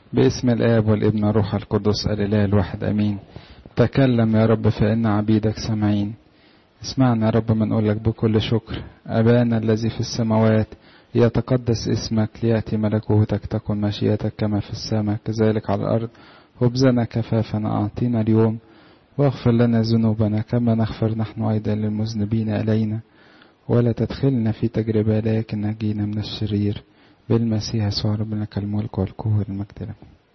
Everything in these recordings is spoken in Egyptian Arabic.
باسم الآب والابن والروح القدس الإله الواحد أمين تكلم يا رب فإن عبيدك سامعين اسمعنا يا رب ما نقول لك بكل شكر أبانا الذي في السماوات يتقدس اسمك ليأتي ملكوتك تكن مشيئتك كما في السماء كذلك على الأرض خبزنا كفافنا أعطينا اليوم واغفر لنا ذنوبنا كما نغفر نحن أيضا للمذنبين إلينا ولا تدخلنا في تجربة لكن نجينا من الشرير بالمسيح يسوع ربنا لك الملك والقوة والمجد لك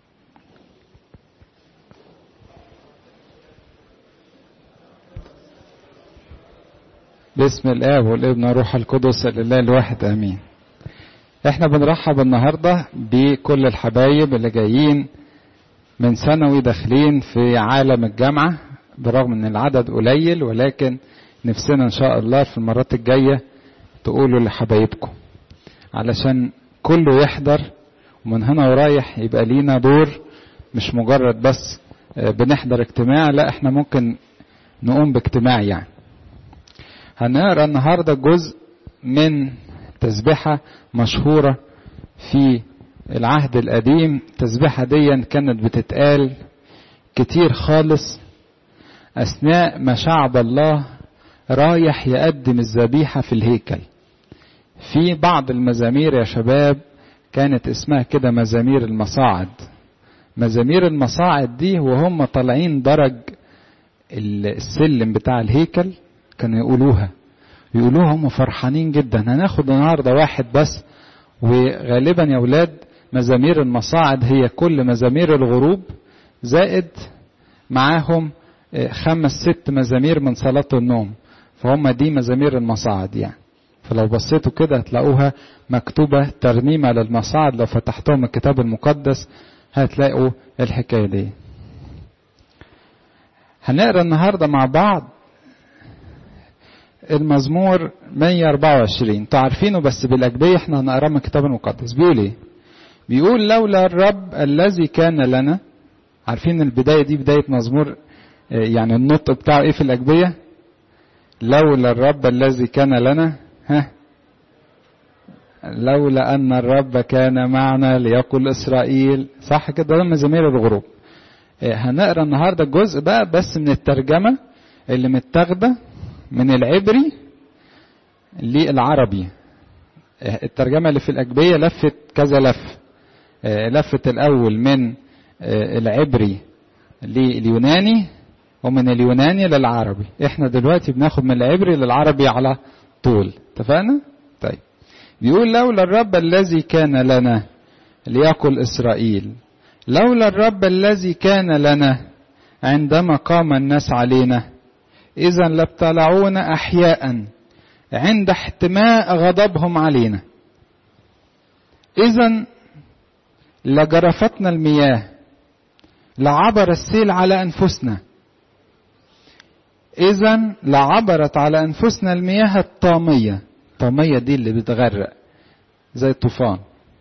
باسم الآب والابن والروح القدس الإله الواحد آمين احنا بنرحب النهاردة بكل الحبايب اللي جايين من ثانوي داخلين في عالم الجامعة برغم ان العدد قليل ولكن نفسنا ان شاء الله في المرات الجاية تقولوا لحبايبكم علشان كله يحضر ومن هنا ورايح يبقى لينا دور مش مجرد بس بنحضر اجتماع لا احنا ممكن نقوم باجتماع يعني هنقرا النهارده جزء من تسبحة مشهورة في العهد القديم التسبحة دي كانت بتتقال كتير خالص أثناء ما شعب الله رايح يقدم الذبيحة في الهيكل في بعض المزامير يا شباب كانت اسمها كده مزامير المصاعد مزامير المصاعد دي وهم طالعين درج السلم بتاع الهيكل كانوا يقولوها يقولوها هم فرحانين جدا هناخد النهارده واحد بس وغالبا يا ولاد مزامير المصاعد هي كل مزامير الغروب زائد معاهم خمس ست مزامير من صلاة النوم فهم دي مزامير المصاعد يعني فلو بصيتوا كده هتلاقوها مكتوبة ترنيمة للمصاعد لو فتحتهم الكتاب المقدس هتلاقوا الحكاية دي هنقرا النهارده مع بعض المزمور 124 انتوا عارفينه بس بالاجبيه احنا هنقراه من الكتاب المقدس بيقول ايه بيقول لولا الرب الذي كان لنا عارفين البدايه دي بدايه مزمور يعني النطق بتاعه ايه في الاجبيه لولا الرب الذي كان لنا ها لولا ان الرب كان معنا ليقل اسرائيل صح كده ده مزامير الغروب هنقرا النهارده الجزء بقى بس من الترجمه اللي متاخده من العبري للعربي الترجمة اللي في الأجبية لفت كذا لف لفت الأول من العبري لليوناني ومن اليوناني للعربي احنا دلوقتي بناخد من العبري للعربي على طول اتفقنا طيب بيقول لولا الرب الذي كان لنا ليقل إسرائيل لولا الرب الذي كان لنا عندما قام الناس علينا إذا لابتلعونا أحياء عند احتماء غضبهم علينا إذا لجرفتنا المياه لعبر السيل على أنفسنا إذا لعبرت على أنفسنا المياه الطامية الطامية دي اللي بتغرق زي الطوفان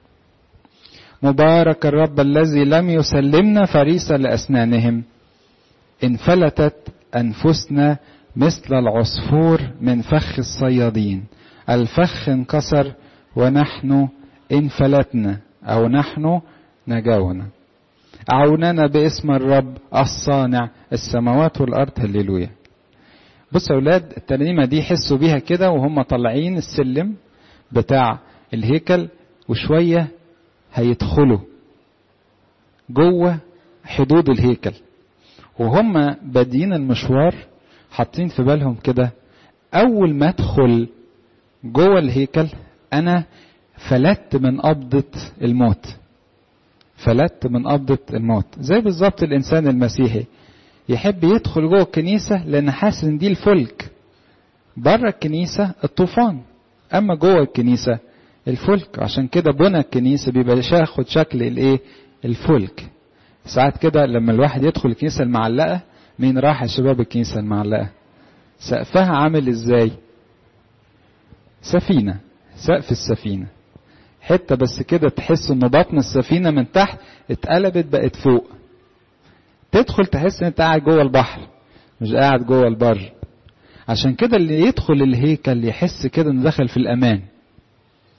مبارك الرب الذي لم يسلمنا فريسة لأسنانهم انفلتت أنفسنا مثل العصفور من فخ الصيادين الفخ انكسر ونحن انفلتنا أو نحن نجونا أعوننا باسم الرب الصانع السماوات والأرض هللويا بصوا يا أولاد الترنيمة دي حسوا بيها كده وهم طالعين السلم بتاع الهيكل وشوية هيدخلوا جوه حدود الهيكل وهم بادئين المشوار حاطين في بالهم كده اول ما ادخل جوه الهيكل انا فلت من قبضة الموت فلت من قبضة الموت زي بالظبط الانسان المسيحي يحب يدخل جوه الكنيسة لان حاسس ان دي الفلك بره الكنيسة الطوفان اما جوه الكنيسة الفلك عشان كده بنى الكنيسة بيبقى ياخد شكل الايه الفلك ساعات كده لما الواحد يدخل الكنيسة المعلقة مين راح يا شباب الكنيسة المعلقة سقفها عامل ازاي سفينة سقف السفينة حتة بس كده تحس ان بطن السفينة من تحت اتقلبت بقت فوق تدخل تحس ان انت قاعد جوه البحر مش قاعد جوه البر عشان كده اللي يدخل الهيكل يحس كده انه دخل في الامان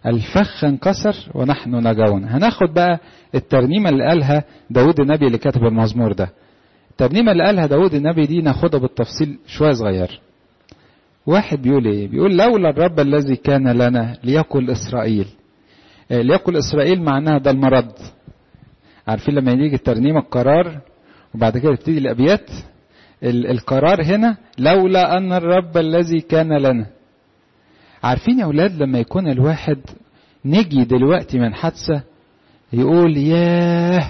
الفخ انكسر ونحن نجون هناخد بقى الترنيمة اللي قالها داود النبي اللي كتب المزمور ده الترنيمة اللي قالها داود النبي دي ناخدها بالتفصيل شوية صغير واحد بيقول ايه بيقول لولا الرب الذي كان لنا ليقل اسرائيل ليقل اسرائيل معناها ده المرض عارفين لما يجي الترنيمة القرار وبعد كده تبتدي الابيات القرار هنا لولا ان الرب الذي كان لنا عارفين يا اولاد لما يكون الواحد نجي دلوقتي من حادثه يقول ياه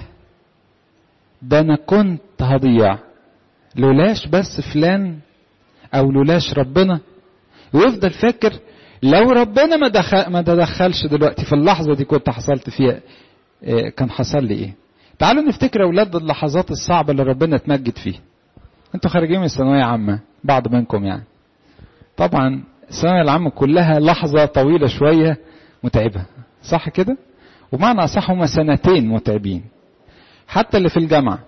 ده انا كنت هضيع لولاش بس فلان او لولاش ربنا ويفضل فاكر لو ربنا ما دخل ما تدخلش دلوقتي في اللحظه دي كنت حصلت فيها إيه كان حصل لي ايه تعالوا نفتكر يا اولاد اللحظات الصعبه اللي ربنا اتمجد فيها انتوا خارجين من الثانويه عامه بعض منكم يعني طبعا الثانويه العامه كلها لحظه طويله شويه متعبه صح كده ومعنى اصح هما سنتين متعبين حتى اللي في الجامعه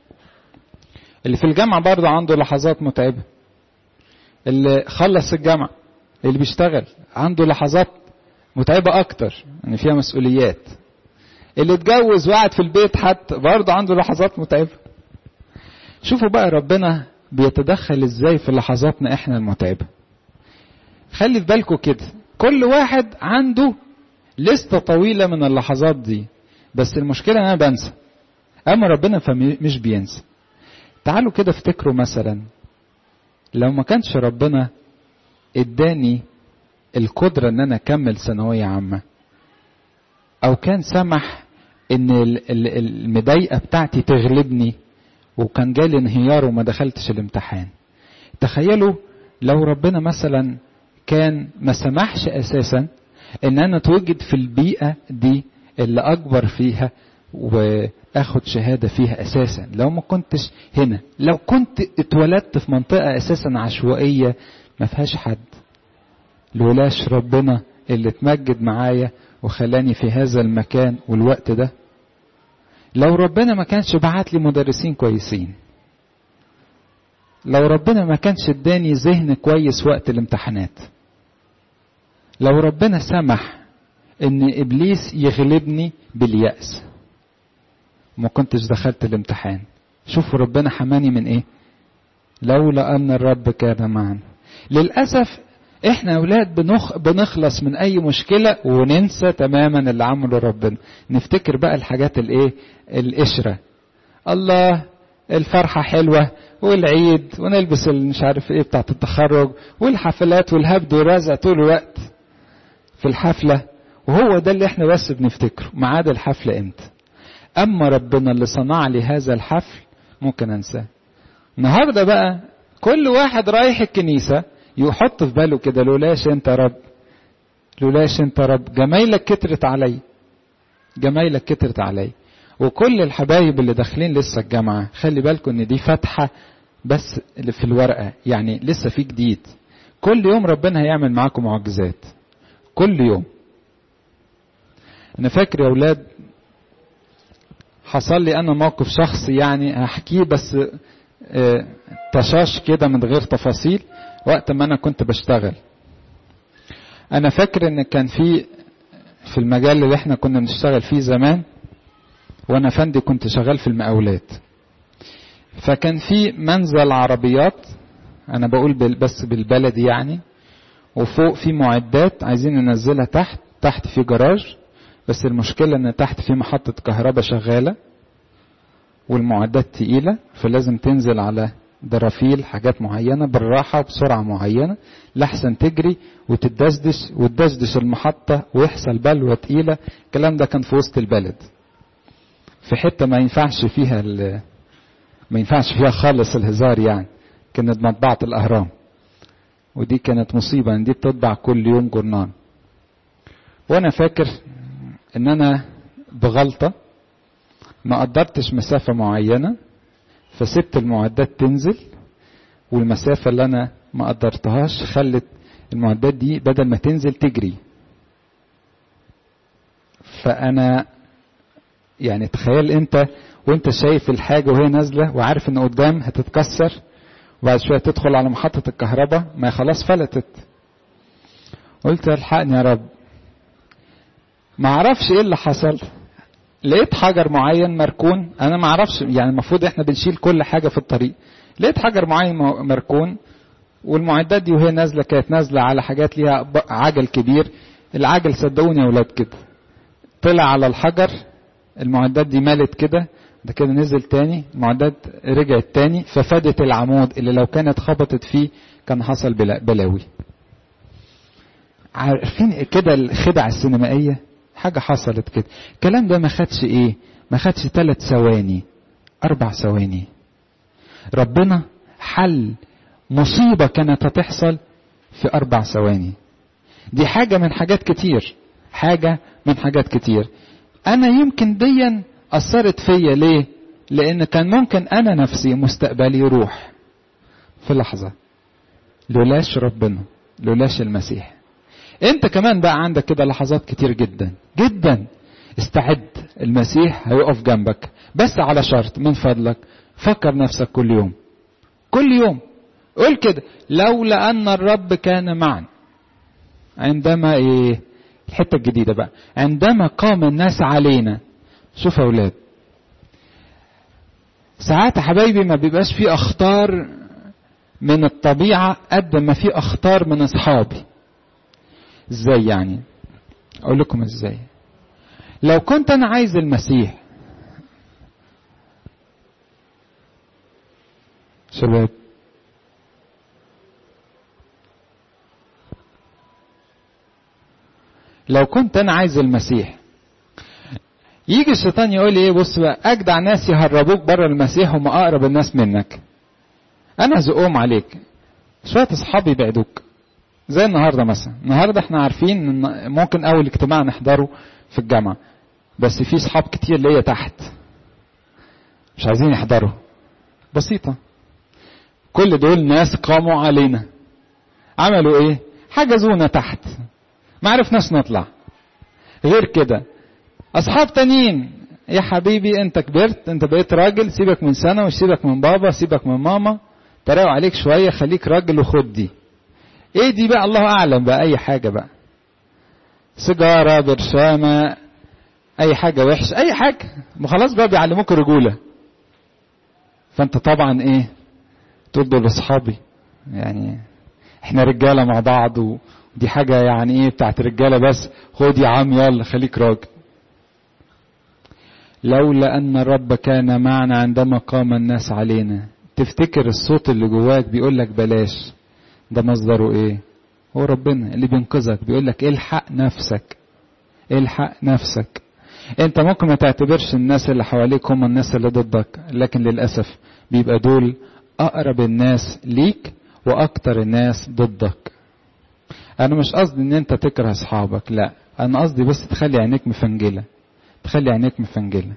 اللي في الجامعه برضه عنده لحظات متعبه اللي خلص الجامعه اللي بيشتغل عنده لحظات متعبه اكتر ان يعني فيها مسؤوليات اللي اتجوز وقعد في البيت حتى برضه عنده لحظات متعبه شوفوا بقى ربنا بيتدخل ازاي في لحظاتنا احنا المتعبه خلي في بالكم كده كل واحد عنده لستة طويلة من اللحظات دي بس المشكلة أنا بنسى أما ربنا فمش بينسى تعالوا كده افتكروا مثلا لو ما كانش ربنا اداني القدرة ان انا اكمل ثانوية عامة او كان سمح ان المضايقة بتاعتي تغلبني وكان جالي انهيار وما دخلتش الامتحان تخيلوا لو ربنا مثلا كان ما سمحش اساسا ان انا اتوجد في البيئة دي اللي اكبر فيها واخد شهادة فيها اساسا لو ما كنتش هنا لو كنت اتولدت في منطقة اساسا عشوائية ما فيهاش حد لولاش ربنا اللي اتمجد معايا وخلاني في هذا المكان والوقت ده لو ربنا ما كانش بعت لي مدرسين كويسين لو ربنا ما كانش اداني ذهن كويس وقت الامتحانات لو ربنا سمح ان ابليس يغلبني باليأس ما كنتش دخلت الامتحان شوفوا ربنا حماني من ايه لولا ان الرب كان معنا للاسف احنا اولاد بنخ... بنخلص من اي مشكله وننسى تماما اللي عمله ربنا نفتكر بقى الحاجات الايه القشره الله الفرحه حلوه والعيد ونلبس مش عارف ايه بتاعت التخرج والحفلات والهبد والرزع طول الوقت في الحفله وهو ده اللي احنا بس بنفتكره ميعاد الحفله امتى اما ربنا اللي صنع لي هذا الحفل ممكن انساه النهارده بقى كل واحد رايح الكنيسه يحط في باله كده لولاش انت رب لولاش انت رب جمايلك كترت علي جمايلك كترت علي وكل الحبايب اللي داخلين لسه الجامعة خلي بالكم ان دي فتحة بس اللي في الورقة يعني لسه في جديد كل يوم ربنا هيعمل معاكم معجزات كل يوم انا فاكر يا اولاد حصل لي انا موقف شخصي يعني هحكيه بس اه تشاش كده من غير تفاصيل وقت ما انا كنت بشتغل انا فاكر ان كان في في المجال اللي احنا كنا بنشتغل فيه زمان وانا فندي كنت شغال في المقاولات فكان في منزل عربيات انا بقول بس بالبلدي يعني وفوق في معدات عايزين ننزلها تحت تحت في جراج بس المشكلة ان تحت في محطة كهرباء شغالة والمعدات تقيلة فلازم تنزل على درافيل حاجات معينة بالراحة وبسرعة معينة لحسن تجري وتدشدش وتدشدش المحطة ويحصل بلوة تقيلة الكلام ده كان في وسط البلد في حتة ما ينفعش فيها ما ينفعش فيها خالص الهزار يعني كانت مطبعة الأهرام ودي كانت مصيبة ان دي بتطبع كل يوم جرنان وانا فاكر ان انا بغلطة ما قدرتش مسافة معينة فسبت المعدات تنزل والمسافة اللي أنا ما قدرتهاش خلت المعدات دي بدل ما تنزل تجري فأنا يعني تخيل أنت وأنت شايف الحاجة وهي نازلة وعارف إن قدام هتتكسر وبعد شوية تدخل على محطة الكهرباء ما خلاص فلتت قلت الحقني يا رب ما اعرفش ايه اللي حصل لقيت حجر معين مركون انا ما اعرفش يعني المفروض احنا بنشيل كل حاجه في الطريق لقيت حجر معين مركون والمعدات دي وهي نازله كانت نازله على حاجات ليها عجل كبير العجل صدقوني يا اولاد كده طلع على الحجر المعدات دي مالت كده ده كده نزل تاني المعدات رجعت تاني ففادت العمود اللي لو كانت خبطت فيه كان حصل بلاوي عارفين كده الخدع السينمائية حاجة حصلت كده الكلام ده ما خدش ايه ما خدش ثلاث ثواني اربع ثواني ربنا حل مصيبة كانت هتحصل في اربع ثواني دي حاجة من حاجات كتير حاجة من حاجات كتير انا يمكن ديا اثرت فيا ليه لان كان ممكن انا نفسي مستقبلي يروح في لحظة لولاش ربنا لولاش المسيح انت كمان بقى عندك كده لحظات كتير جدا جدا استعد المسيح هيقف جنبك بس على شرط من فضلك فكر نفسك كل يوم كل يوم قول كده لولا ان الرب كان معنا عندما ايه الحته الجديده بقى عندما قام الناس علينا شوف يا اولاد ساعات يا حبايبي ما بيبقاش في اخطار من الطبيعه قد ما في اخطار من اصحابي ازاي يعني اقول لكم ازاي لو كنت انا عايز المسيح شباب لو كنت انا عايز المسيح يجي الشيطان يقول لي ايه بص بقى اجدع ناس يهربوك بره المسيح هم اقرب الناس منك انا هزقهم عليك شويه اصحابي يبعدوك زي النهارده مثلا النهارده احنا عارفين ان ممكن اول اجتماع نحضره في الجامعه بس في اصحاب كتير ليا تحت مش عايزين يحضروا بسيطه كل دول ناس قاموا علينا عملوا ايه حجزونا تحت ما عرفناش نطلع غير كده اصحاب تانيين يا حبيبي انت كبرت انت بقيت راجل سيبك من سنه ومش سيبك من بابا سيبك من ماما تراو عليك شويه خليك راجل وخد دي ايه دي بقى الله اعلم بقى اي حاجه بقى سيجاره برشامه اي حاجه وحش اي حاجه ما خلاص بقى بيعلموك الرجوله فانت طبعا ايه تقول دول اصحابي يعني احنا رجاله مع بعض ودي حاجه يعني ايه بتاعت رجاله بس خد يا عم يلا خليك راجل لولا ان الرب كان معنا عندما قام الناس علينا تفتكر الصوت اللي جواك بيقول لك بلاش ده مصدره ايه هو ربنا اللي بينقذك بيقول لك الحق نفسك الحق نفسك انت ممكن ما تعتبرش الناس اللي حواليك هم الناس اللي ضدك لكن للاسف بيبقى دول اقرب الناس ليك واكتر الناس ضدك انا مش قصدي ان انت تكره اصحابك لا انا قصدي بس تخلي عينيك مفنجله تخلي عينيك مفنجله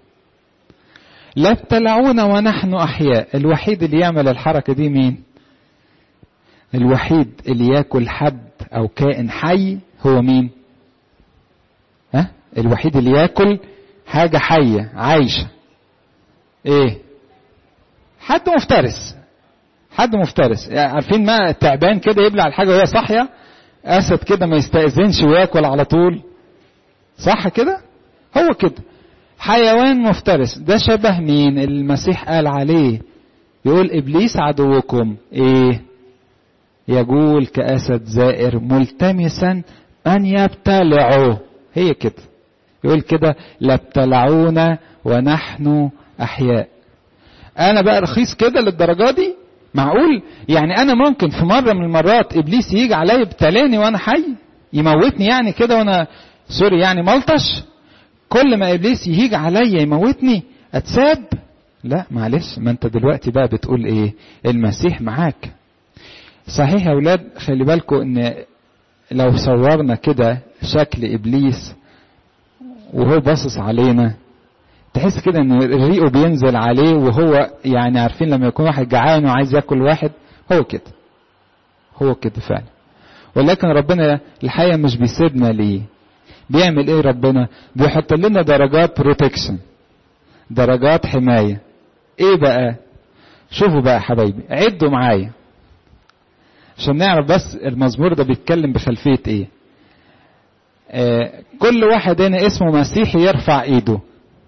لا ابتلعونا ونحن احياء الوحيد اللي يعمل الحركه دي مين الوحيد اللي ياكل حد او كائن حي هو مين ها الوحيد اللي ياكل حاجه حيه عايشه ايه حد مفترس حد مفترس يعني عارفين ما تعبان كده يبلع الحاجه وهي صاحيه اسد كده ما يستاذنش وياكل على طول صح كده هو كده حيوان مفترس ده شبه مين المسيح قال عليه يقول ابليس عدوكم ايه يقول كاسد زائر ملتمسا ان يبتلعه هي كده يقول كده لابتلعونا ونحن احياء انا بقى رخيص كده للدرجه دي معقول يعني انا ممكن في مره من المرات ابليس يجي عليا يبتلاني وانا حي يموتني يعني كده وانا سوري يعني ملطش كل ما ابليس يهيج عليا يموتني اتساب لا معلش ما انت دلوقتي بقى بتقول ايه المسيح معاك صحيح يا اولاد خلي بالكم ان لو صورنا كده شكل ابليس وهو باصص علينا تحس كده ان ريقه بينزل عليه وهو يعني عارفين لما يكون واحد جعان وعايز ياكل واحد هو كده هو كده فعلا ولكن ربنا الحقيقه مش بيسيبنا ليه بيعمل ايه ربنا بيحط لنا درجات بروتكشن درجات حمايه ايه بقى شوفوا بقى يا حبايبي عدوا معايا عشان نعرف بس المزمور ده بيتكلم بخلفيه ايه آه كل واحد هنا اسمه مسيحي يرفع ايده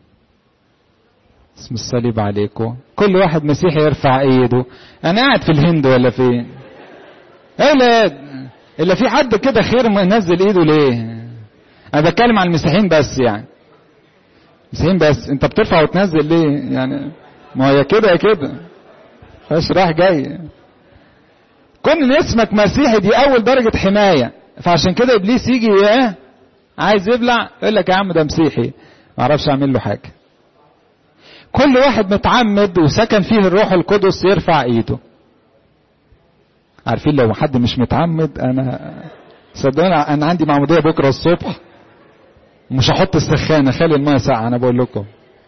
اسم الصليب عليكم كل واحد مسيحي يرفع ايده انا قاعد في الهند ولا فين ايه لا الا في حد كده خير منزل ايده ليه انا بتكلم عن المسيحيين بس يعني مسيحيين بس انت بترفع وتنزل ليه يعني ما هي كده يا كده فاش راح جاي كون ان اسمك مسيحي دي اول درجة حماية فعشان كده ابليس يجي ايه عايز يبلع يقول لك يا عم ده مسيحي ما اعرفش اعمل له حاجة كل واحد متعمد وسكن فيه الروح القدس يرفع ايده عارفين لو حد مش متعمد انا صدقوني انا عندي معمودية بكرة الصبح مش هحط السخانة خلي الماء ساقعة انا بقول لكم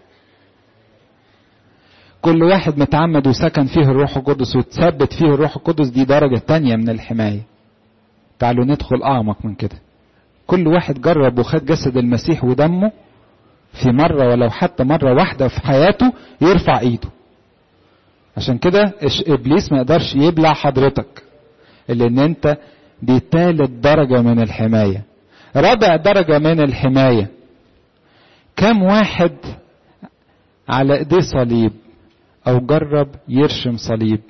كل واحد متعمد وسكن فيه الروح القدس وتثبت فيه الروح القدس دي درجة تانية من الحماية تعالوا ندخل أعمق من كده كل واحد جرب وخد جسد المسيح ودمه في مرة ولو حتى مرة واحدة في حياته يرفع ايده عشان كده ابليس ما يقدرش يبلع حضرتك لان انت دي تالت درجة من الحماية رابع درجة من الحماية كم واحد على ايديه صليب او جرب يرشم صليب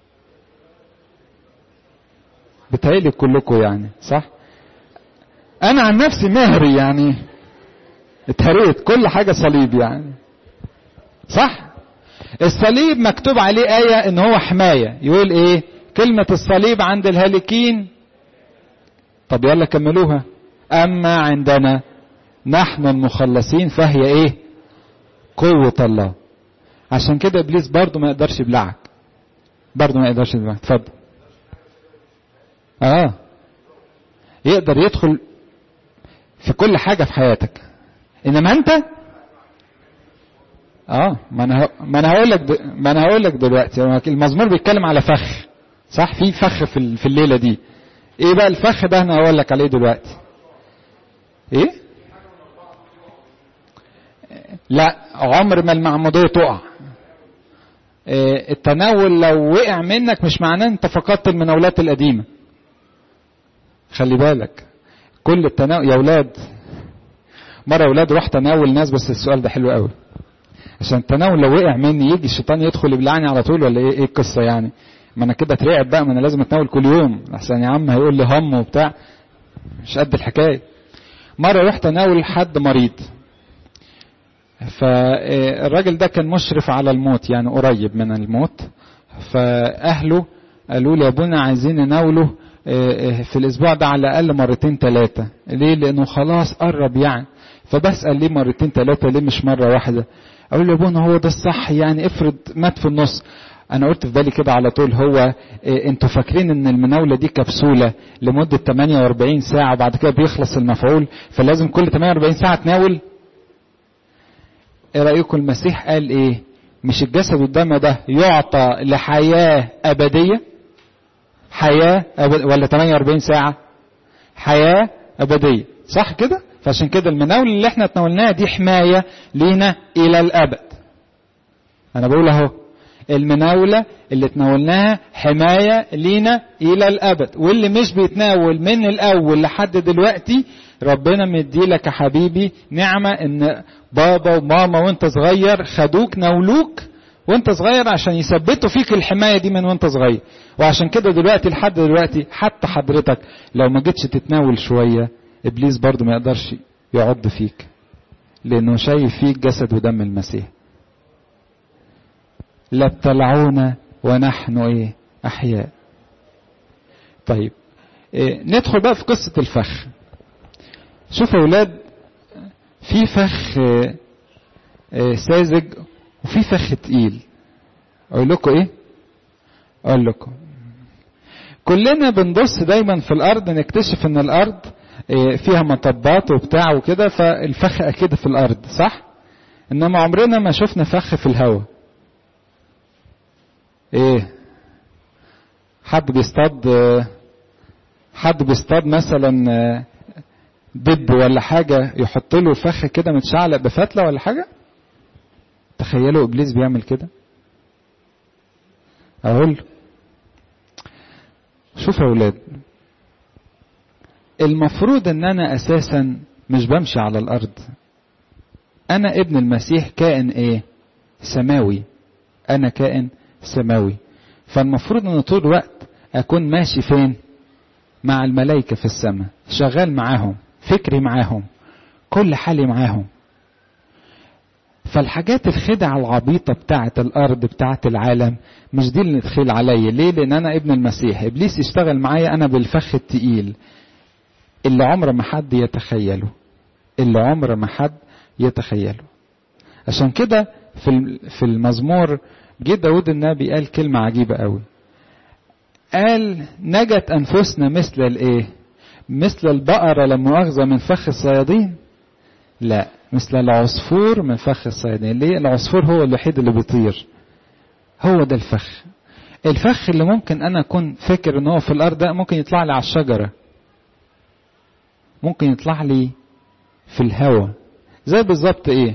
بتهيألي كلكم يعني صح انا عن نفسي مهري يعني اتهريت كل حاجة صليب يعني صح الصليب مكتوب عليه آية ان هو حماية يقول ايه كلمة الصليب عند الهالكين طب يلا كملوها اما عندنا نحن المخلصين فهي ايه قوة الله عشان كده ابليس برضه ما يقدرش يبلعك برضه ما يقدرش يبلعك اتفضل اه يقدر يدخل في كل حاجة في حياتك انما انت اه ما انا ما انا هقول لك د... ما انا هقول لك دلوقتي المزمور بيتكلم على فخ صح في فخ في في الليله دي ايه بقى الفخ ده انا هقول لك عليه دلوقتي ايه لا عمر ما المعموديه تقع إيه التناول لو وقع منك مش معناه انت فقدت المناولات القديمه خلي بالك كل التناول يا اولاد مره اولاد رحت اناول ناس بس السؤال ده حلو قوي عشان التناول لو وقع مني يجي الشيطان يدخل يبلعني على طول ولا ايه ايه القصه يعني ما انا كده اترعب بقى ما انا لازم اتناول كل يوم احسن يا عم هيقول لي هم وبتاع مش قد الحكايه مره رحت اناول حد مريض فالراجل ده كان مشرف على الموت يعني قريب من الموت فاهله قالوا لي يا ابونا عايزين نناوله في الاسبوع ده على الاقل مرتين ثلاثه ليه لانه خلاص قرب يعني فبسال ليه مرتين ثلاثه ليه مش مره واحده اقول له يا ابونا هو ده الصح يعني افرض مات في النص انا قلت في بالي كده على طول هو إيه انتوا فاكرين ان المناوله دي كبسوله لمده 48 ساعه وبعد كده بيخلص المفعول فلازم كل 48 ساعه تناول ايه رايكم المسيح قال ايه مش الجسد والدم ده يعطى لحياه ابديه حياه أبد ولا 48 ساعه حياه ابديه صح كده فعشان كده المناولة اللي احنا تناولناها دي حماية لينا إلى الأبد أنا بقول أهو المناولة اللي تناولناها حماية لينا إلى الأبد واللي مش بيتناول من الأول لحد دلوقتي ربنا مديلك يا حبيبي نعمة إن بابا وماما وأنت صغير خدوك ناولوك وأنت صغير عشان يثبتوا فيك الحماية دي من وأنت صغير وعشان كده دلوقتي لحد دلوقتي حتى حضرتك لو ما جيتش تتناول شوية ابليس برضه ما يقدرش يعض فيك لانه شايف فيك جسد ودم المسيح لا ابتلعونا ونحن ايه احياء طيب إيه ندخل بقى في قصة الفخ شوفوا يا اولاد في فخ إيه إيه ساذج وفي فخ تقيل اقول لكم ايه اقول لكم كلنا بنبص دايما في الارض نكتشف ان الارض فيها مطبات وبتاع وكده فالفخ اكيد في الارض صح انما عمرنا ما شفنا فخ في الهواء ايه حد بيصطاد حد بيصطاد مثلا دب ولا حاجة يحط له الفخ كده متشعلق بفتلة ولا حاجة تخيلوا ابليس بيعمل كده اقول شوفوا يا اولاد المفروض ان انا اساسا مش بمشي على الارض انا ابن المسيح كائن ايه سماوي انا كائن سماوي فالمفروض ان طول الوقت اكون ماشي فين مع الملائكه في السماء شغال معاهم فكري معاهم كل حالي معاهم فالحاجات الخدع العبيطة بتاعة الأرض بتاعة العالم مش دي اللي تخيل عليا ليه لأن أنا ابن المسيح إبليس يشتغل معايا أنا بالفخ التقيل اللي عمر ما حد يتخيله اللي عمر ما حد يتخيله عشان كده في في المزمور جه داود النبي قال كلمة عجيبة قوي قال نجت أنفسنا مثل الإيه مثل البقرة لما مؤاخذة من فخ الصيادين لا مثل العصفور من فخ الصيادين ليه العصفور هو الوحيد اللي بيطير هو ده الفخ الفخ اللي ممكن انا اكون فاكر ان هو في الارض ده ممكن يطلع لي على الشجره ممكن يطلع لي في الهواء زي بالظبط ايه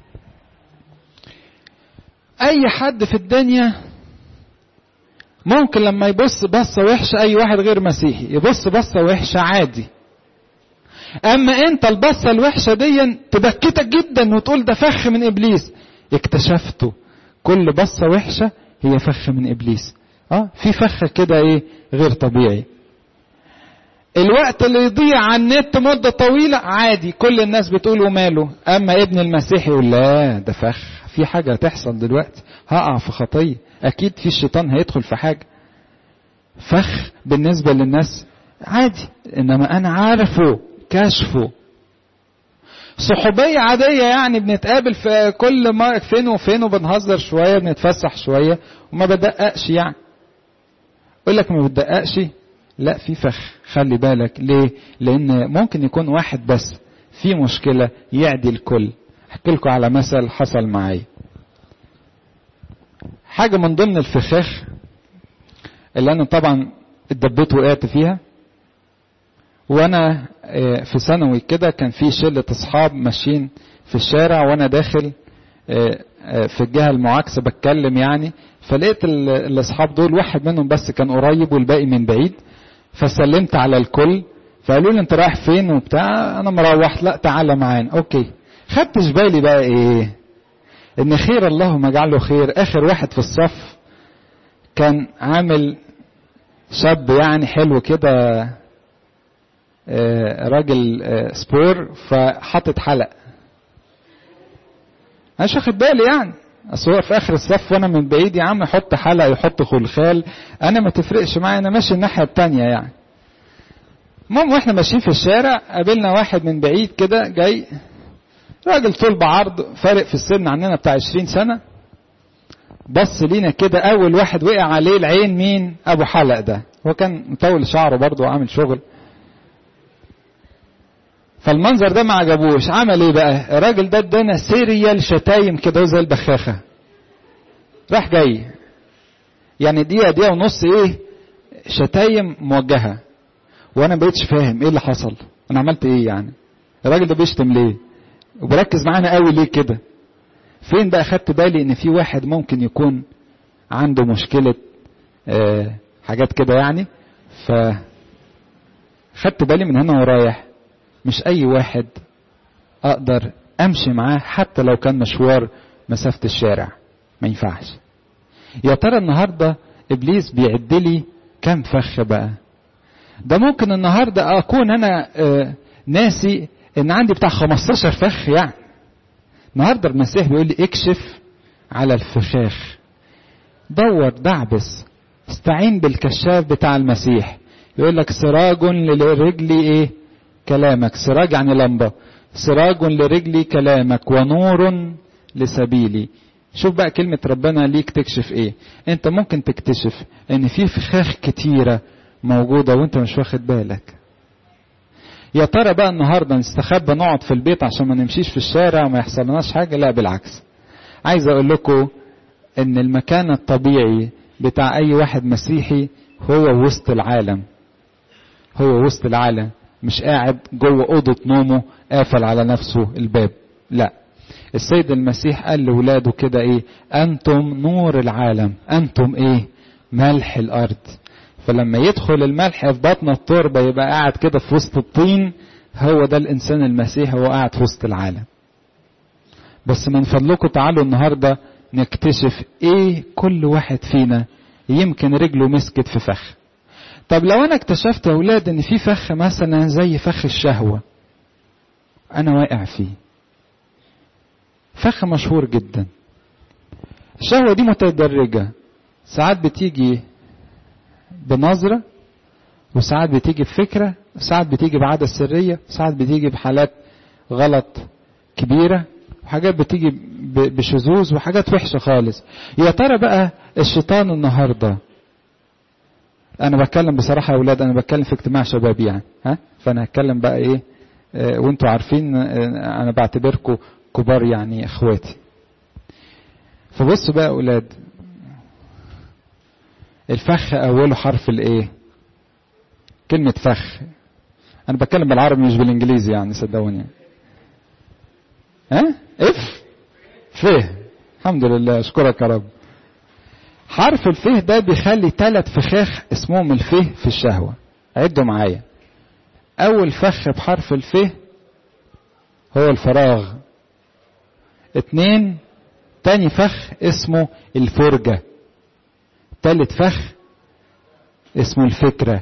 اي حد في الدنيا ممكن لما يبص بصه وحشه اي واحد غير مسيحي يبص بصه وحشه عادي اما انت البصه الوحشه دي تبكتك جدا وتقول ده فخ من ابليس اكتشفته كل بصه وحشه هي فخ من ابليس اه في فخ كده ايه غير طبيعي الوقت اللي يضيع على النت مده طويله عادي كل الناس بتقول وماله اما ابن المسيح يقول لا ده فخ في حاجه هتحصل دلوقتي هقع في خطيه اكيد في الشيطان هيدخل في حاجه فخ بالنسبه للناس عادي انما انا عارفه كشفه صحوبية عادية يعني بنتقابل في كل ما فين وفين وبنهزر شوية بنتفسح شوية وما بدققش يعني يقول لك ما بتدققش لا في فخ خلي بالك ليه لان ممكن يكون واحد بس في مشكلة يعدي الكل احكي لكم على مثل حصل معايا حاجة من ضمن الفخاخ اللي انا طبعا اتدبيت وقعت فيها وانا في ثانوي كده كان في شله اصحاب ماشيين في الشارع وانا داخل في الجهه المعاكسه بتكلم يعني فلقيت الاصحاب دول واحد منهم بس كان قريب والباقي من بعيد فسلمت على الكل فقالوا لي انت رايح فين وبتاع انا مروح لا تعالى معانا اوكي خدتش بالي بقى ايه ان خير اللهم اجعله خير اخر واحد في الصف كان عامل شاب يعني حلو كده راجل سبور فحطت حلق انا مش واخد بالي يعني اصل هو في اخر الصف وانا من بعيد يا عم يحط حلق يحط خلخال انا ما تفرقش معايا انا ماشي الناحيه التانية يعني المهم واحنا ماشيين في الشارع قابلنا واحد من بعيد كده جاي راجل طول بعرض فارق في السن عننا بتاع 20 سنه بص لينا كده اول واحد وقع عليه العين مين ابو حلق ده هو كان مطول شعره برضه وعامل شغل فالمنظر ده ما عجبوش عمل ايه بقى الراجل ده ادانا سيريال شتايم كده زي البخاخه راح جاي يعني دقيقه دقيقه ونص ايه شتايم موجهه وانا ما بقتش فاهم ايه اللي حصل انا عملت ايه يعني الراجل ده بيشتم ليه وبركز معانا قوي ليه كده فين بقى خدت بالي ان في واحد ممكن يكون عنده مشكله آه حاجات كده يعني ف خدت بالي من هنا ورايح مش اي واحد اقدر امشي معاه حتى لو كان مشوار مسافة الشارع ما ينفعش يا ترى النهاردة ابليس بيعد لي كم فخ بقى ده ممكن النهاردة اكون انا آه ناسي ان عندي بتاع 15 فخ يعني النهاردة المسيح بيقول لي اكشف على الفخاخ دور دعبس استعين بالكشاف بتاع المسيح يقول لك سراج لرجلي ايه كلامك سراج يعني لمبة سراج لرجلي كلامك ونور لسبيلي شوف بقى كلمة ربنا ليك تكشف ايه انت ممكن تكتشف ان في فخاخ كتيرة موجودة وانت مش واخد بالك يا ترى بقى النهاردة نستخبى نقعد في البيت عشان ما نمشيش في الشارع وما يحصلناش حاجة لا بالعكس عايز اقول لكم ان المكان الطبيعي بتاع اي واحد مسيحي هو وسط العالم هو وسط العالم مش قاعد جوه أوضة نومه قافل على نفسه الباب لا السيد المسيح قال لولاده كده ايه انتم نور العالم انتم ايه ملح الارض فلما يدخل الملح في بطن التربة يبقى قاعد كده في وسط الطين هو ده الإنسان المسيحي هو قاعد في وسط العالم بس من فضلكم تعالوا النهاردة نكتشف ايه كل واحد فينا يمكن رجله مسكت في فخ طب لو انا اكتشفت يا اولاد ان في فخ مثلا زي فخ الشهوة انا واقع فيه فخ مشهور جدا الشهوة دي متدرجة ساعات بتيجي بنظرة وساعات بتيجي بفكرة وساعات بتيجي بعادة سرية وساعات بتيجي بحالات غلط كبيرة وحاجات بتيجي بشذوذ وحاجات وحشة خالص يا ترى بقى الشيطان النهاردة أنا بتكلم بصراحة يا أولاد أنا بتكلم في اجتماع شباب يعني ها فأنا هتكلم بقى إيه آه وأنتوا عارفين آه أنا بعتبركم كبار يعني إخواتي فبصوا بقى يا أولاد الفخ أوله حرف الإيه كلمة فخ أنا بتكلم بالعربي مش بالإنجليزي يعني صدقوني ها اف فه الحمد لله اشكرك يا رب حرف الفه ده بيخلي ثلاث فخاخ اسمهم الفه في الشهوة عدوا معايا اول فخ بحرف الفه هو الفراغ اتنين تاني فخ اسمه الفرجة تالت فخ اسمه الفكرة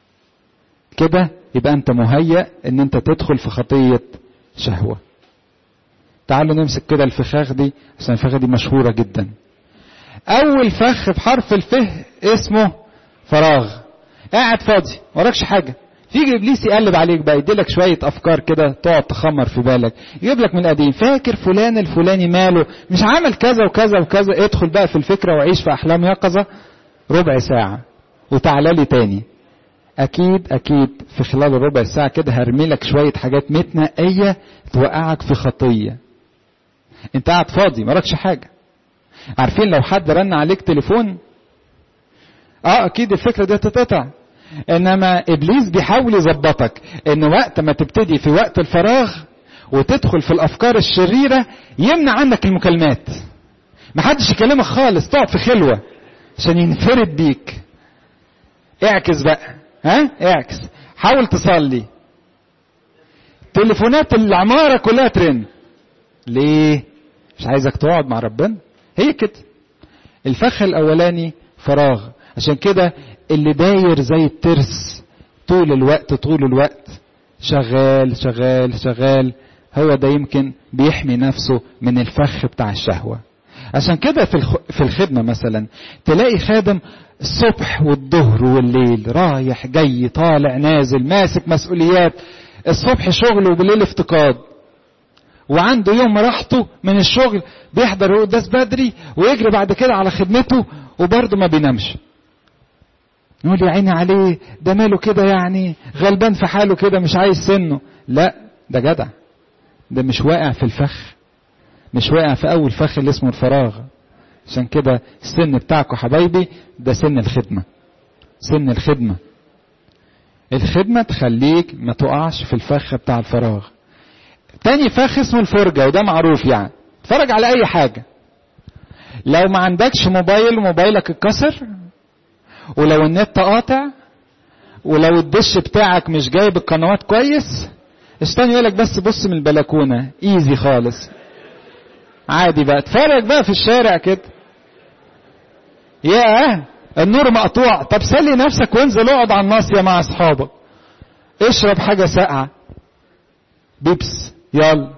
كده يبقى انت مهيأ ان انت تدخل في خطية شهوة تعالوا نمسك كده الفخاخ دي عشان الفخاخ دي مشهورة جدا أول فخ بحرف الفه اسمه فراغ قاعد فاضي وراكش حاجة تيجي ابليس يقلب عليك بقى يديلك شويه افكار كده تقعد تخمر في بالك يجيب لك من القديم فاكر فلان الفلاني ماله مش عامل كذا وكذا وكذا ادخل بقى في الفكره وعيش في احلام يقظه ربع ساعه وتعالى لي تاني اكيد اكيد في خلال الربع ساعه كده هرمي لك شويه حاجات متنقيه توقعك في خطيه انت قاعد فاضي مالكش حاجه عارفين لو حد رن عليك تليفون اه اكيد الفكره دي تتقطع انما ابليس بيحاول يظبطك ان وقت ما تبتدي في وقت الفراغ وتدخل في الافكار الشريره يمنع عنك المكالمات محدش يكلمك خالص تقعد في خلوه عشان ينفرد بيك اعكس بقى ها اعكس حاول تصلي تليفونات العماره كلها ترن ليه مش عايزك تقعد مع ربنا هي كده الفخ الاولاني فراغ عشان كده اللي داير زي الترس طول الوقت طول الوقت شغال شغال شغال هو ده يمكن بيحمي نفسه من الفخ بتاع الشهوة عشان كده في في الخدمة مثلا تلاقي خادم الصبح والظهر والليل رايح جاي طالع نازل ماسك مسؤوليات الصبح شغل وبالليل افتقاد وعنده يوم راحته من الشغل بيحضر القداس بدري ويجري بعد كده على خدمته وبرضه ما بينامش نقول يا عيني عليه ده ماله كده يعني غلبان في حاله كده مش عايز سنه لا ده جدع ده مش واقع في الفخ مش واقع في اول فخ اللي اسمه الفراغ عشان كده السن بتاعكم حبايبي ده سن الخدمة سن الخدمة الخدمة تخليك ما تقعش في الفخ بتاع الفراغ تاني فخ اسمه الفرجة وده معروف يعني اتفرج على اي حاجة لو ما عندكش موبايل وموبايلك اتكسر ولو النت قاطع ولو الدش بتاعك مش جايب القنوات كويس استنى يقولك بس بص من البلكونة ايزي خالص عادي بقى اتفرج بقى في الشارع كده ياه النور مقطوع طب سلي نفسك وانزل اقعد على الناصية مع اصحابك اشرب حاجة ساقعة بيبس يلا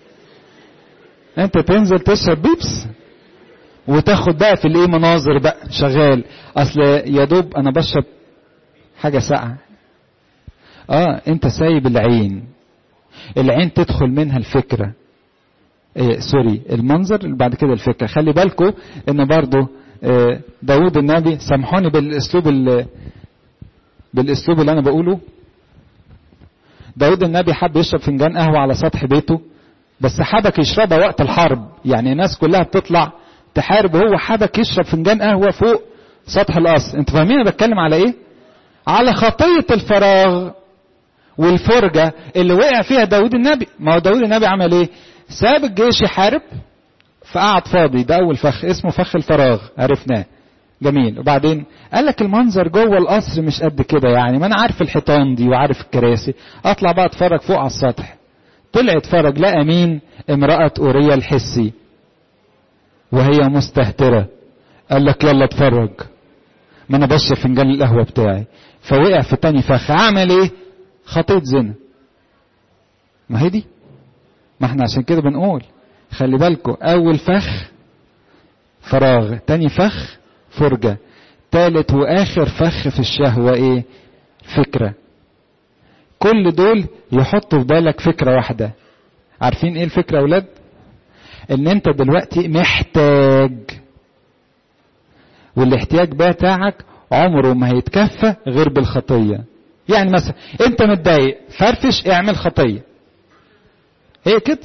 انت تنزل تشرب بيبس وتاخد بقى في الايه مناظر بقى شغال اصل يا دوب انا بشرب حاجه ساقعه اه انت سايب العين العين تدخل منها الفكره إيه سوري المنظر بعد كده الفكره خلي بالكم ان برضو إيه داود النبي سامحوني بالاسلوب بالاسلوب اللي انا بقوله داود النبي حب يشرب فنجان قهوه على سطح بيته بس حبك يشربها وقت الحرب يعني الناس كلها بتطلع تحارب وهو حبك يشرب فنجان قهوة فوق سطح القصر انت فاهمين انا بتكلم على ايه على خطية الفراغ والفرجة اللي وقع فيها داود النبي ما هو داود النبي عمل ايه ساب الجيش يحارب فقعد فاضي ده اول فخ اسمه فخ الفراغ عرفناه جميل وبعدين قال لك المنظر جوه القصر مش قد كده يعني ما انا عارف الحيطان دي وعارف الكراسي اطلع بقى اتفرج فوق على السطح طلع اتفرج لقى مين امرأة أوريا الحسي وهي مستهترة قال لك يلا اتفرج ما انا بشرب فنجان القهوة بتاعي فوقع في تاني فخ عمل ايه خطيط زنا ما هي دي ما احنا عشان كده بنقول خلي بالكم اول فخ فراغ تاني فخ فرجة تالت واخر فخ في الشهوة ايه فكرة كل دول يحطوا في بالك فكرة واحدة عارفين ايه الفكرة يا اولاد ان انت دلوقتي محتاج والاحتياج بتاعك عمره ما هيتكفى غير بالخطية يعني مثلا انت متضايق فرفش اعمل خطية هي كده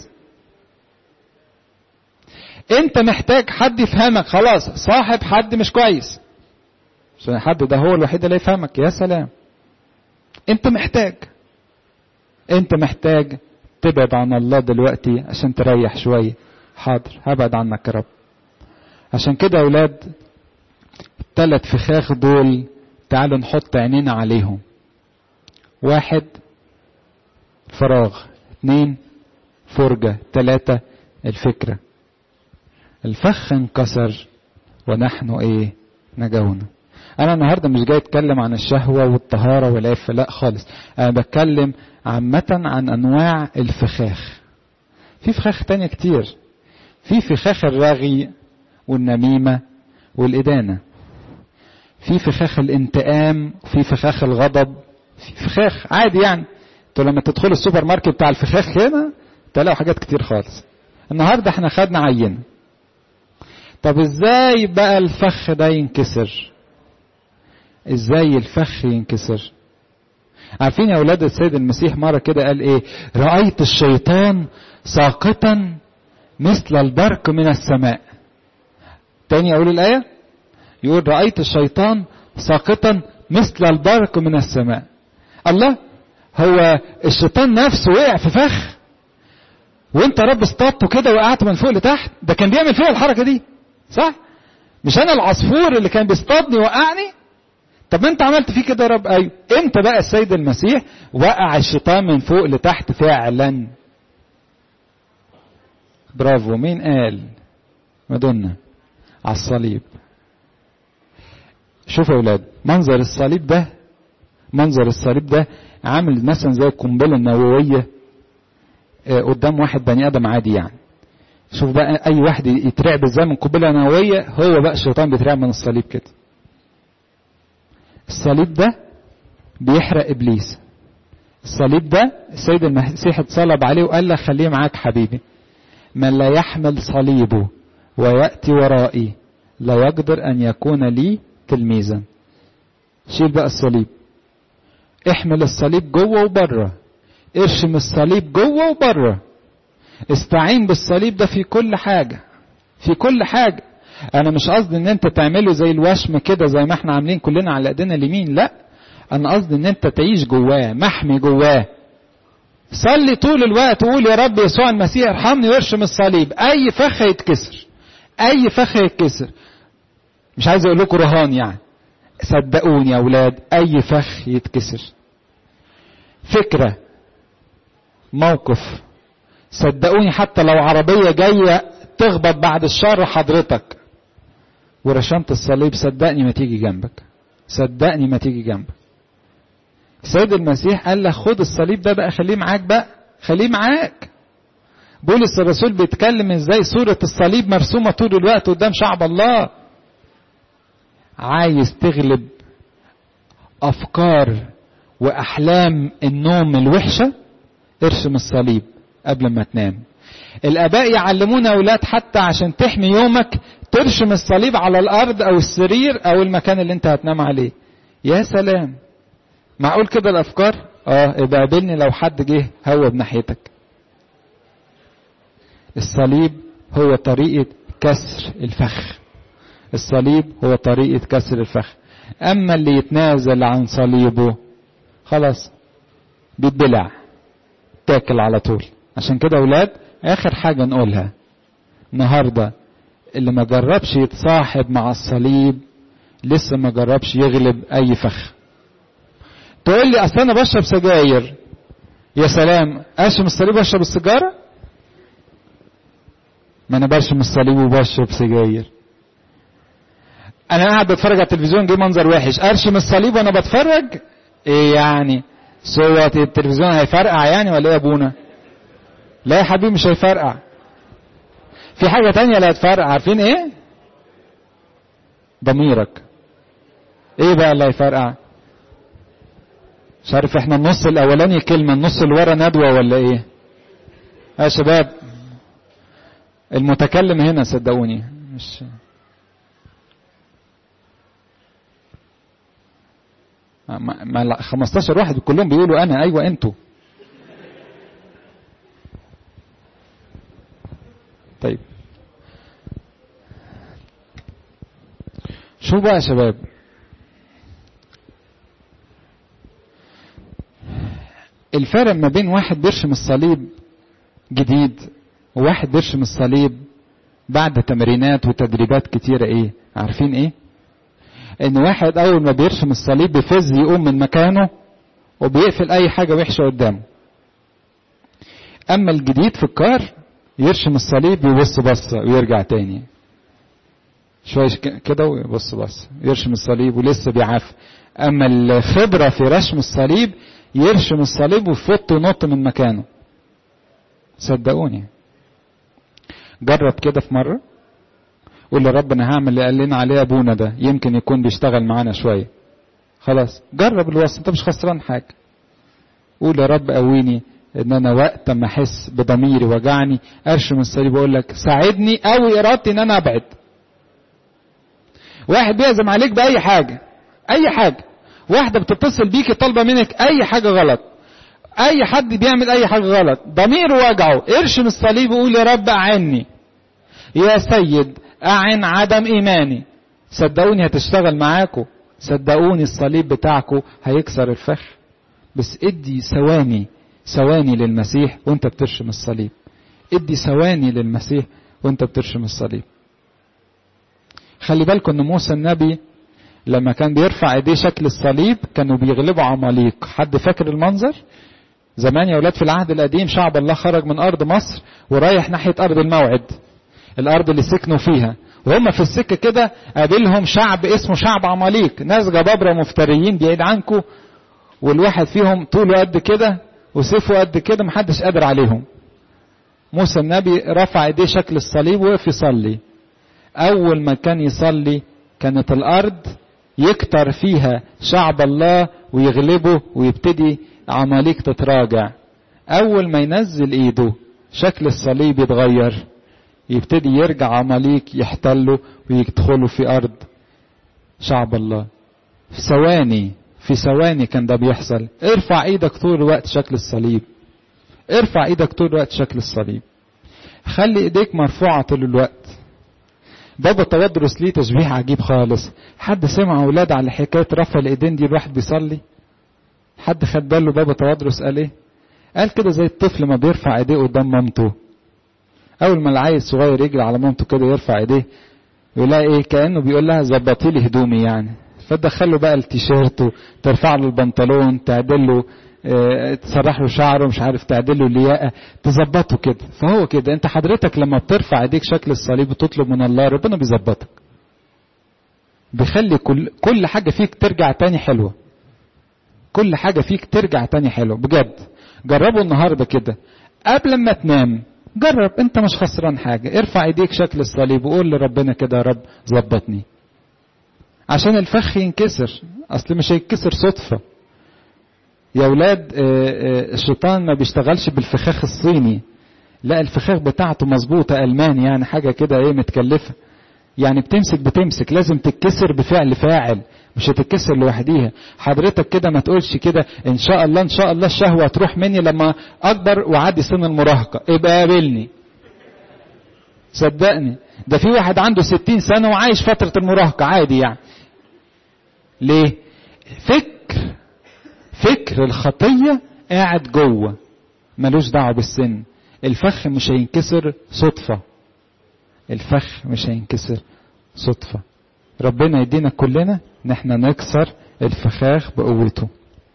انت محتاج حد يفهمك خلاص صاحب حد مش كويس عشان الحد ده هو الوحيد اللي يفهمك يا سلام انت محتاج انت محتاج تبعد عن الله دلوقتي عشان تريح شوية حاضر هبعد عنك يا رب عشان كده يا اولاد الثلاث فخاخ دول تعالوا نحط عينينا عليهم واحد فراغ اتنين فرجة تلاتة الفكرة الفخ انكسر ونحن ايه نجونا انا النهارده مش جاي اتكلم عن الشهوة والطهارة والعف لا خالص انا بتكلم عامة عن انواع الفخاخ في فخاخ تانية كتير في فخاخ الرغي والنميمة والإدانة في فخاخ الانتقام وفي فخاخ الغضب في فخاخ عادي يعني انتوا لما تدخلوا السوبر ماركت بتاع الفخاخ هنا تلاقوا حاجات كتير خالص النهارده احنا خدنا عينه طب ازاي بقى الفخ ده ينكسر ازاي الفخ ينكسر عارفين يا اولاد السيد المسيح مره كده قال ايه رايت الشيطان ساقطا مثل البرق من السماء تاني اقول الايه يقول رايت الشيطان ساقطا مثل البرق من السماء الله هو الشيطان نفسه وقع في فخ وانت رب اصطادته كده وقعت من فوق لتحت ده كان بيعمل فيها الحركه دي صح مش انا العصفور اللي كان بيصطادني وقعني طب ما انت عملت فيه كده يا رب ايوه امتى بقى السيد المسيح وقع الشيطان من فوق لتحت فعلا برافو مين قال مدنا على الصليب شوفوا يا اولاد منظر الصليب ده منظر الصليب ده عامل مثلا زي القنبله النوويه قدام واحد بني ادم عادي يعني شوف بقى اي واحد يترعب ازاي من قنبله نوويه هو بقى الشيطان بيترعب من الصليب كده الصليب ده بيحرق ابليس الصليب ده السيد المسيح اتصلب عليه وقال له خليه معاك حبيبي من لا يحمل صليبه وياتي ورائي لا يقدر ان يكون لي تلميذا شيل بقى الصليب احمل الصليب جوه وبره ارشم الصليب جوه وبره استعين بالصليب ده في كل حاجة في كل حاجة انا مش قصدي ان انت تعمله زي الوشم كده زي ما احنا عاملين كلنا على ايدينا اليمين لا انا قصدي ان انت تعيش جواه محمي جواه صلي طول الوقت وقول يا رب يسوع المسيح ارحمني وارشم الصليب اي فخ يتكسر اي فخ يتكسر مش عايز اقول لكم رهان يعني صدقوني يا اولاد اي فخ يتكسر فكره موقف صدقوني حتى لو عربيه جايه تخبط بعد الشر حضرتك ورشمت الصليب صدقني ما تيجي جنبك صدقني ما تيجي جنبك السيد المسيح قال لك خد الصليب ده بقى خليه معاك بقى خليه معاك بولس الرسول بيتكلم ازاي صورة الصليب مرسومة طول الوقت قدام شعب الله عايز تغلب افكار واحلام النوم الوحشة ارسم الصليب قبل ما تنام الاباء يعلمونا اولاد حتى عشان تحمي يومك ترشم الصليب على الارض او السرير او المكان اللي انت هتنام عليه يا سلام معقول كده الافكار اه يبقى قابلني لو حد جه هو بناحيتك الصليب هو طريقة كسر الفخ الصليب هو طريقة كسر الفخ اما اللي يتنازل عن صليبه خلاص بيتبلع تاكل على طول عشان كده اولاد اخر حاجة نقولها النهاردة اللي ما جربش يتصاحب مع الصليب لسه ما جربش يغلب اي فخ تقول لي اصل انا بشرب سجاير يا سلام اشرب الصليب واشرب السيجاره ما انا برشم الصليب وبشرب سجاير انا قاعد بتفرج على التلفزيون جه منظر وحش ارشم الصليب وانا بتفرج ايه يعني صوت التلفزيون هيفرقع يعني ولا ايه يا ابونا لا يا حبيبي مش هيفرقع في حاجه تانية لا هتفرقع عارفين ايه ضميرك ايه بقى اللي هيفرقع مش عارف احنا النص الاولاني كلمه النص اللي ورا ندوه ولا ايه يا شباب المتكلم هنا صدقوني مش ما ما 15 واحد كلهم بيقولوا انا ايوه انتوا طيب شو بقى يا شباب الفرق ما بين واحد بيرشم الصليب جديد وواحد بيرشم الصليب بعد تمرينات وتدريبات كتيرة ايه عارفين ايه ان واحد اول ما بيرشم الصليب بيفز يقوم من مكانه وبيقفل اي حاجة وحشة قدامه اما الجديد في الكار يرشم الصليب ويبص بصة ويرجع تاني شوية كده ويبص بص يرشم الصليب ولسه بيعافى اما الخبرة في رشم الصليب يرشم الصليب ويفط ونط من مكانه صدقوني جرب كده في مرة قول لرب انا هعمل اللي قال لنا عليه ابونا ده يمكن يكون بيشتغل معانا شوية خلاص جرب الوصف انت مش خسران حاجة قول يا رب قويني ان انا وقت ما احس بضميري وجعني ارشم الصليب واقول لك ساعدني قوي ارادتي ان انا ابعد واحد بيعزم عليك باي حاجة اي حاجة واحدة بتتصل بيكي طالبة منك اي حاجة غلط اي حد بيعمل اي حاجة غلط ضميره وجعه ارشم الصليب وقول يا رب اعني يا سيد اعن عدم ايماني صدقوني هتشتغل معاكم صدقوني الصليب بتاعكم هيكسر الفخ بس ادي ثواني ثواني للمسيح وانت بترشم الصليب ادي ثواني للمسيح وانت بترشم الصليب خلي بالكم ان موسى النبي لما كان بيرفع ايديه شكل الصليب كانوا بيغلبوا عماليق حد فاكر المنظر زمان يا ولاد في العهد القديم شعب الله خرج من ارض مصر ورايح ناحيه ارض الموعد الارض اللي سكنوا فيها وهم في السكه كده قابلهم شعب اسمه شعب عماليق ناس جبابره مفتريين بعيد عنكم والواحد فيهم طوله قد كده وسيفه قد كده محدش قادر عليهم موسى النبي رفع ايديه شكل الصليب ووقف يصلي اول ما كان يصلي كانت الارض يكتر فيها شعب الله ويغلبه ويبتدي عماليق تتراجع اول ما ينزل ايده شكل الصليب يتغير يبتدي يرجع عماليق يحتلوا ويدخلوا في ارض شعب الله في ثواني في ثواني كان ده بيحصل ارفع ايدك طول الوقت شكل الصليب ارفع ايدك طول الوقت شكل الصليب خلي ايديك مرفوعة طول الوقت بابا تودرس ليه تشبيه عجيب خالص حد سمع اولاد على حكاية رفع الايدين دي الواحد بيصلي حد خد باله بابا تودرس قال ايه قال كده زي الطفل ما بيرفع ايديه قدام مامته اول ما العيل الصغير يجري على مامته كده يرفع ايديه يقول لها ايه كانه بيقول لها ظبطي لي هدومي يعني فتدخل له بقى التيشيرت وترفع له البنطلون تعدل له اه تسرح له شعره مش عارف تعدل له اللياقه تظبطه كده فهو كده انت حضرتك لما بترفع ايديك شكل الصليب وتطلب من الله ربنا بيظبطك بيخلي كل كل حاجه فيك ترجع تاني حلوه كل حاجه فيك ترجع تاني حلوه بجد جربوا النهارده كده قبل ما تنام جرب انت مش خسران حاجه ارفع ايديك شكل الصليب وقول لربنا كده يا رب ظبطني عشان الفخ ينكسر اصل مش هيتكسر صدفة يا ولاد الشيطان ما بيشتغلش بالفخاخ الصيني لا الفخاخ بتاعته مظبوطة ألماني يعني حاجة كده ايه متكلفة يعني بتمسك بتمسك لازم تتكسر بفعل فاعل مش هتتكسر لوحديها حضرتك كده ما تقولش كده ان شاء الله ان شاء الله الشهوة تروح مني لما اكبر وعدي سن المراهقة ابقى قابلني صدقني ده في واحد عنده ستين سنة وعايش فترة المراهقة عادي يعني ليه فكر فكر الخطية قاعد جوه ملوش دعوة بالسن الفخ مش هينكسر صدفة الفخ مش هينكسر صدفة ربنا يدينا كلنا ان احنا نكسر الفخاخ بقوته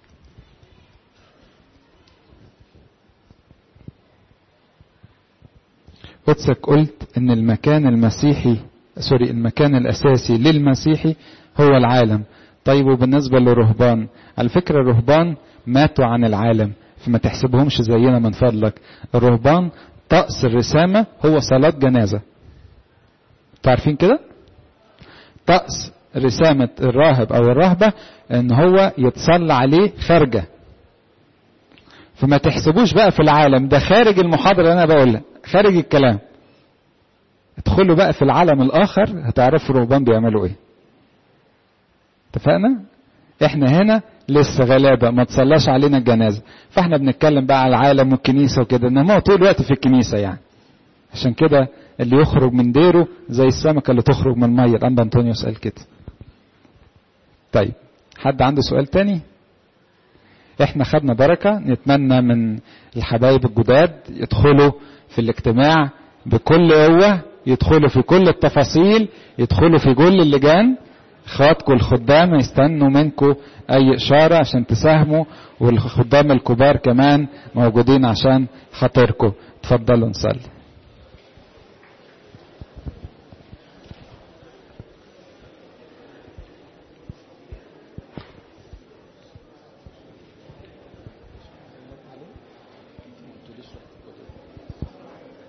قدسك قلت ان المكان المسيحي سوري المكان الاساسي للمسيحي هو العالم طيب وبالنسبة للرهبان على فكرة الرهبان ماتوا عن العالم فما تحسبهمش زينا من فضلك الرهبان طقس الرسامة هو صلاة جنازة تعرفين كده طقس رسامة الراهب او الراهبة ان هو يتصلى عليه خارجة فما تحسبوش بقى في العالم ده خارج المحاضرة اللي انا بقولها خارج الكلام ادخلوا بقى في العالم الاخر هتعرفوا الرهبان بيعملوا ايه اتفقنا احنا هنا لسه غلابة ما تصلاش علينا الجنازة فاحنا بنتكلم بقى على العالم والكنيسة وكده انما هو طول الوقت في الكنيسة يعني عشان كده اللي يخرج من ديره زي السمكة اللي تخرج من المية الأنبا أنطونيوس قال كده طيب حد عنده سؤال تاني احنا خدنا بركة نتمنى من الحبايب الجداد يدخلوا في الاجتماع بكل قوة يدخلوا في كل التفاصيل يدخلوا في كل اللجان اخواتكم الخدام يستنوا منكم اي اشارة عشان تساهموا والخدام الكبار كمان موجودين عشان خاطركم اتفضلوا نصلي